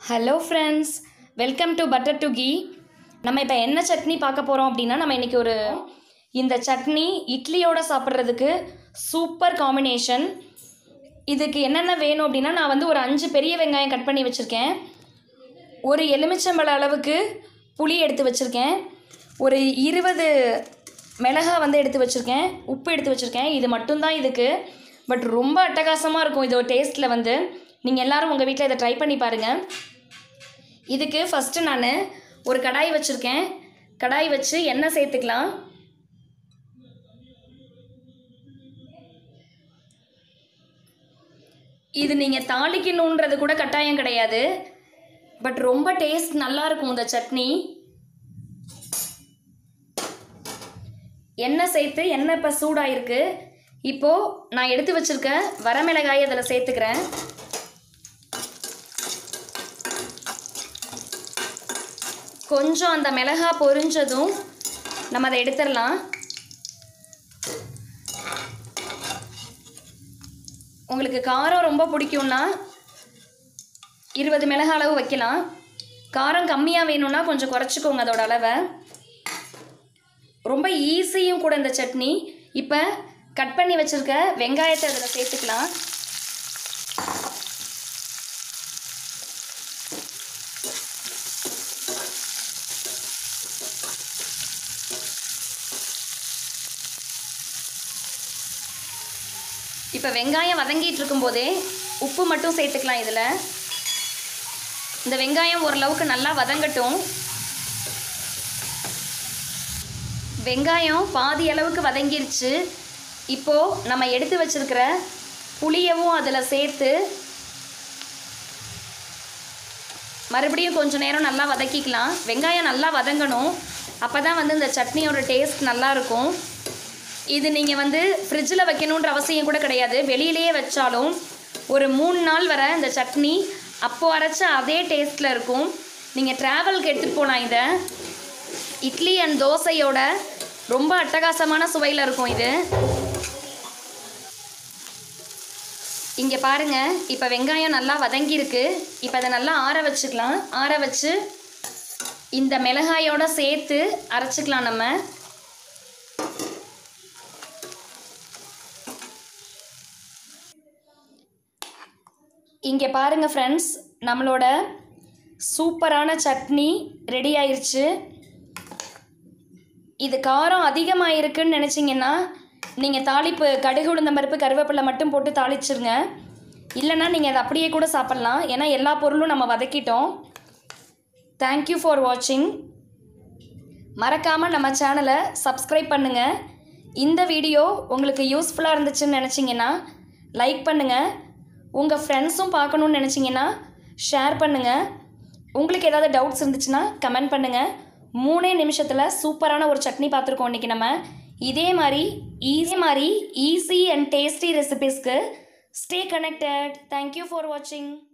hello friends welcome to butter to ghee நம்ம இப்போ என்ன சட்னி பார்க்க போகிறோம் அப்படின்னா நம்ம இன்றைக்கி ஒரு இந்த சட்னி இட்லியோட சாப்பிட்றதுக்கு சூப்பர் காம்பினேஷன் இதுக்கு என்னென்ன வேணும் அப்படின்னா நான் வந்து ஒரு அஞ்சு பெரிய வெங்காயம் கட் பண்ணி வச்சுருக்கேன் ஒரு எலுமிச்சம்பழ அளவுக்கு புளி எடுத்து வச்சுருக்கேன் ஒரு இருபது மிளகா வந்து எடுத்து வச்சுருக்கேன் உப்பு எடுத்து வச்சுருக்கேன் இது மட்டும்தான் இதுக்கு பட் ரொம்ப அட்டகாசமாக இருக்கும் இது டேஸ்ட்டில் வந்து நீங்கள் எல்லாரும் உங்கள் வீட்டில் இதை ட்ரை பண்ணி பாருங்கள் இதுக்கு ஃபஸ்ட்டு நான் ஒரு கடாய் வச்சுருக்கேன் கடாய் வச்சு எண்ணெய் சேர்த்துக்கலாம் இது நீங்கள் தாளிக்கணுன்றது கூட கட்டாயம் கிடையாது பட் ரொம்ப டேஸ்ட் நல்லா இருக்கும் இந்த சட்னி எண்ணெய் சேர்த்து எண்ணெய் இப்போ சூடாயிருக்கு இப்போது நான் எடுத்து வச்சுருக்க வரமிளகாய் அதில் சேர்த்துக்கிறேன் கொஞ்சம் அந்த மிளகா பொரிஞ்சதும் நம்ம அதை எடுத்துடலாம் உங்களுக்கு காரம் ரொம்ப பிடிக்கும்னா இருபது மிளகா அளவு வைக்கலாம் காரம் கம்மியாக வேணும்னா கொஞ்சம் குறைச்சிக்கோங்க அதோட அளவை ரொம்ப ஈஸியும் கூட இந்த சட்னி இப்போ கட் பண்ணி வச்சுருக்க வெங்காயத்தை அதில் சேர்த்துக்கலாம் இப்போ வெங்காயம் வதங்கிட்டு இருக்கும்போதே உப்பு மட்டும் சேர்த்துக்கலாம் இதில் இந்த வெங்காயம் ஓரளவுக்கு நல்லா வதங்கட்டும் வெங்காயம் பாதி அளவுக்கு வதங்கிருச்சு இப்போது நம்ம எடுத்து வச்சிருக்கிற புளியவும் அதில் சேர்த்து மறுபடியும் கொஞ்சம் நேரம் நல்லா வதக்கிக்கலாம் வெங்காயம் நல்லா வதங்கணும் அப்போ தான் வந்து இந்த சட்னியோட டேஸ்ட் நல்லா இருக்கும் இது நீங்கள் வந்து ஃப்ரிட்ஜில் வைக்கணுன்ற அவசியம் கூட கிடையாது வெளியிலேயே வச்சாலும் ஒரு மூணு நாள் வர இந்த சட்னி அப்போது அரைச்ச அதே டேஸ்ட்டில் இருக்கும் நீங்கள் ட்ராவலுக்கு எடுத்துகிட்டு போகலாம் இதை இட்லி அண்ட் தோசையோட ரொம்ப அட்டகாசமான சுவையில் இருக்கும் இது இங்கே பாருங்கள் இப்போ வெங்காயம் நல்லா வதங்கியிருக்கு இப்போ அதை நல்லா ஆற வச்சுக்கலாம் ஆற வச்சு இந்த மிளகாயோட சேர்த்து அரைச்சிக்கலாம் நம்ம இங்கே பாருங்கள் ஃப்ரெண்ட்ஸ் நம்மளோட சூப்பரான சட்னி ரெடி ஆயிருச்சு இது காரம் அதிகமாக இருக்குன்னு நினச்சிங்கன்னா நீங்கள் தாளிப்பு கடுகு உளுந்தம் பருப்பு கருவேப்பிலை மட்டும் போட்டு தாளிச்சிருங்க இல்லைன்னா நீங்கள் அதை அப்படியே கூட சாப்பிட்லாம் ஏன்னா எல்லா பொருளும் நம்ம வதக்கிட்டோம் தேங்க்யூ ஃபார் வாட்சிங் மறக்காமல் நம்ம சேனலை சப்ஸ்கிரைப் பண்ணுங்கள் இந்த வீடியோ உங்களுக்கு யூஸ்ஃபுல்லாக இருந்துச்சுன்னு நினச்சிங்கன்னா லைக் பண்ணுங்கள் உங்கள் ஃப்ரெண்ட்ஸும் பார்க்கணுன்னு நினச்சிங்கன்னா ஷேர் பண்ணுங்கள் உங்களுக்கு ஏதாவது டவுட்ஸ் இருந்துச்சுன்னா கமெண்ட் பண்ணுங்கள் மூணே நிமிஷத்தில் சூப்பரான ஒரு சட்னி பார்த்துருக்கோம் இன்றைக்கி நம்ம இதே மாதிரி ஈஸி மாதிரி ஈஸி அண்ட் டேஸ்டி ரெசிபீஸ்க்கு ஸ்டே கனெக்டட் தேங்க்யூ ஃபார் வாட்சிங்